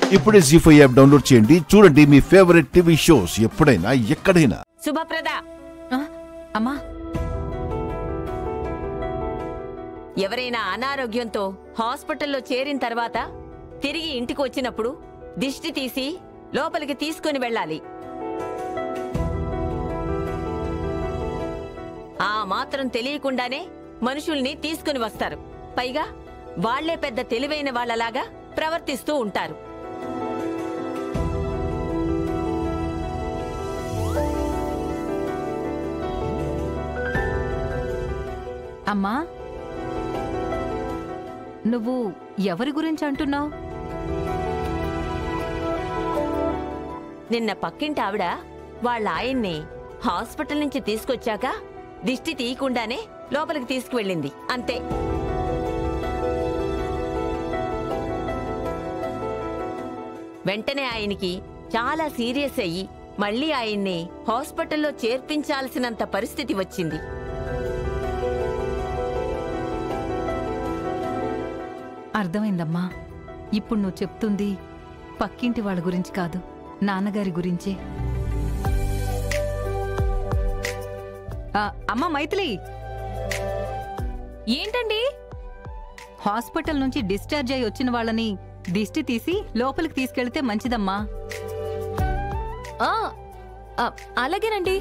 ఇప్పుడే G five app download చేయండి చూడండి మీ ఫేవరెట్ టీవీ షోస్ ఎప్పుడైనా ఎక్కడైనా శుభప్రద ఆ, అమ్మా ఎవరైనా అనారోగ్యంతో హాస్పిటల్లో చేరిన తర్వాత తిరిగి ఇంటికి వచ్చినప్పుడు దిష్టి తీసి లోపలికి తీసుకుని వెళ్ళాలి ఆ మాత్రం తెలియకుండానే మనుషుల్ని తీసుకుని వస్తారు పైగా వాళ్లే పెద్ద తెలివైన వాళ్ళలాగా ప్రవర్తిస్తూ ఉంటారు అమ్మా నువ్వు ఎవరి గురించి అంటున్నావు నిన్న పక్కింటి ఆవిడ వాళ్ళ ఆయన్ని హాస్పిటల్ నుంచి తీసుకొచ్చాక దిష్టి తీయకుండానే లోపలికి తీసుకువెళ్ళింది అంతే వెంటనే ఆయనకి చాలా సీరియస్ అయ్యి మళ్ళీ ఆయన్ని హాస్పిటల్లో చేర్పించాల్సినంత పరిస్థితి వచ్చింది అర్థమైందమ్మా ఇప్పుడు నువ్వు చెప్తుంది పక్కింటి వాళ్ళ గురించి కాదు నాన్నగారి గురించే ఆ, అమ్మా మైథిలి ఏంటండి హాస్పిటల్ నుంచి డిశ్చార్జ్ అయి వచ్చిన వాళ్ళని దిష్టి తీసి లోపలికి తీసుకెళ్తే మంచిదమ్మా ఆ ఆ, అలాగేనండి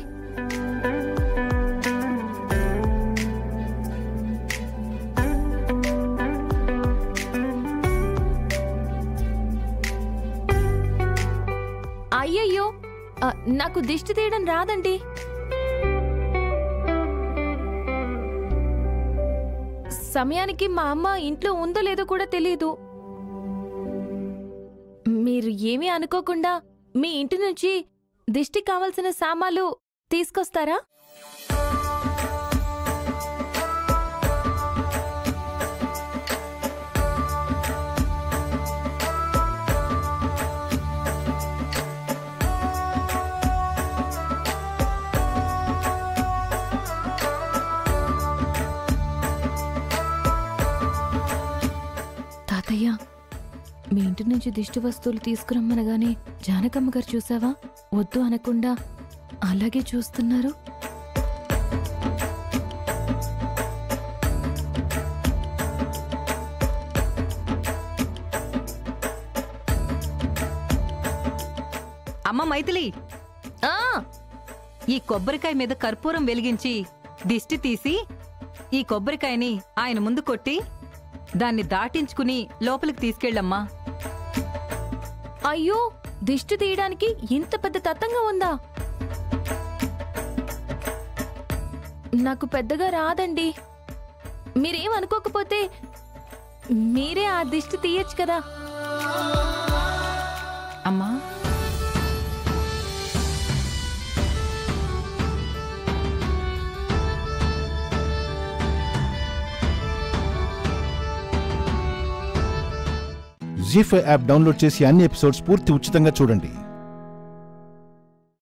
అయ్యయ్యో ఆ, నాకు దిష్టి తీయడం రాదండి సమయానికి మా అమ్మ ఇంట్లో ఉందో లేదో కూడా తెలియదు మీరు ఏమీ అనుకోకుండా మీ ఇంటి నుంచి దిష్టి కావలసిన సామాన్లు తీసుకొస్తారా తాతయ్య మీ ఇంటి నుంచి దిష్టి వస్తువులు తీసుకురమ్మనగానే జానకమ్మ గారు చూసావా వద్దు అనకుండా అలాగే చూస్తున్నారు అమ్మ మైథిలి ఆ ఈ కొబ్బరికాయ మీద కర్పూరం వెలిగించి దిష్టి తీసి ఈ కొబ్బరికాయని ఆయన ముందు కొట్టి దాన్ని దాటించుకుని లోపలికి తీసుకెళ్ళమ్మా అయ్యో దిష్టి తీయడానికి ఇంత పెద్ద తత్తంగా ఉందా నాకు పెద్దగా రాదండి మీరేం అనుకోకపోతే మీరే ఆ దిష్టి తీయచ్చు కదా అమ్మా జీ ఫైవ్ యాప్ డౌన్లోడ్ చేసి అన్ని ఎపిసోడ్స్ పూర్తి ఉచితంగా చూడండి